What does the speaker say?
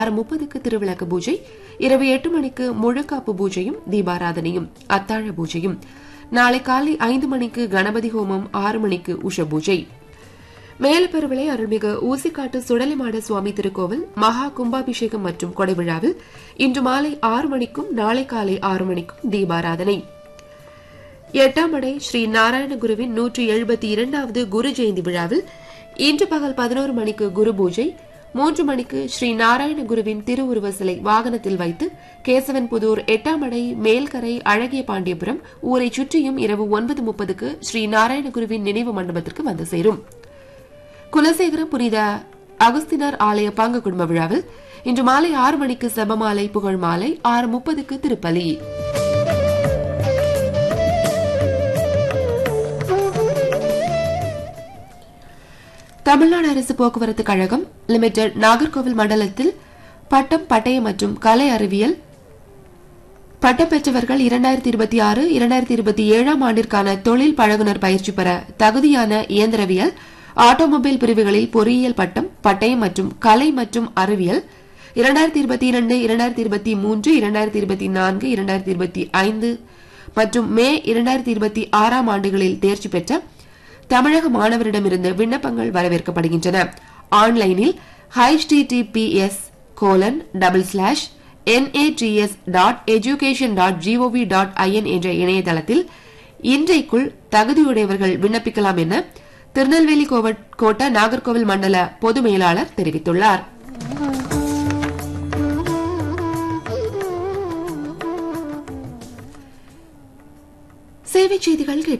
ஆறு முப்பதுக்கு திருவிளக்கு பூஜை இரவு எட்டு மணிக்கு முழுக்காப்பு பூஜையும் தீபாராதனையும் அத்தாழ பூஜையும் நாளை காலை ஐந்து மணிக்கு கணபதி ஹோமம் ஆறு மணிக்கு உஷ பூஜை மேலப்பெருவிளை அருள்மிகு ஊசிக்காட்டு சுடலிமாட சுவாமி திருக்கோவில் மகா கும்பாபிஷேகம் மற்றும் கொடைவிழாவில் இன்று மாலை ஆறு மணிக்கும் நாளை காலை ஆறு மணிக்கும் தீபாராதனை எட்டாம் அடை ஸ்ரீ நாராயணகுருவின் நூற்றி எழுபத்தி இரண்டாவது குரு ஜெயந்தி விழாவில் இன்று பகல் பதினோரு மணிக்கு குரு பூஜை மூன்று மணிக்கு ஸ்ரீ நாராயணகுருவின் திருவுருவ சிலை வாகனத்தில் வைத்து கேசவன்புதூர் எட்டாம் அடை மேல்கரை அழகிய பாண்டியபுரம் ஊரை சுற்றியும் இரவு ஒன்பது முப்பதுக்கு ஸ்ரீ நாராயணகுருவின் நினைவு மண்டபத்திற்கு வந்து சேரும் குலசேகரம் புனித அகஸ்தினார் ஆலய பாங்க குடும்ப விழாவில் இன்று மாலை ஆறு மணிக்கு செபமாலை புகழ் மாலை ஆறு முப்பதுக்கு திருப்பலி தமிழ்நாடு அரசு போக்குவரத்து கழகம் லிமிடெட் நாகர்கோவில் மண்டலத்தில் பட்டம் பட்டயம் மற்றும் கலை அறிவியல் பட்டம் பெற்றவர்கள் இரண்டாயிரத்தி இருபத்தி ஆறு இரண்டாயிரத்தி இருபத்தி ஏழாம் ஆண்டிற்கான தொழில் பழகுனர் பயிற்சி பெற தகுதியான இயந்திரவியல் ஆட்டோமொபைல் பிரிவுகளில் பொறியியல் பட்டம் பட்டயம் மற்றும் கலை மற்றும் அறிவியல் இரண்டாயிரத்தி இருபத்தி இரண்டு இரண்டாயிரத்தி இருபத்தி மூன்று இரண்டாயிரத்தி இருபத்தி நான்கு இரண்டாயிரத்தி இருபத்தி ஐந்து மற்றும் மே இரண்டாயிரத்தி இருபத்தி ஆறாம் ஆண்டுகளில் தேர்ச்சி பெற்ற தமிழக மாணவரிடமிருந்து விண்ணப்பங்கள் வரவேற்கப்படுகின்றன ஆன்லைனில் HTTPS colon double slash NATS dot education dot GOV dot IN என்ற இணையதளத்தில் இன்றைக்குள் தகுதியுடையவர்கள் விண்ணப்பிக்கலாம் என திருநெல்வேலி கோட்ட நாகர்கோவில் மண்டல பொது மேலாளர் தெரிவித்துள்ளார் சேவை செய்திகள்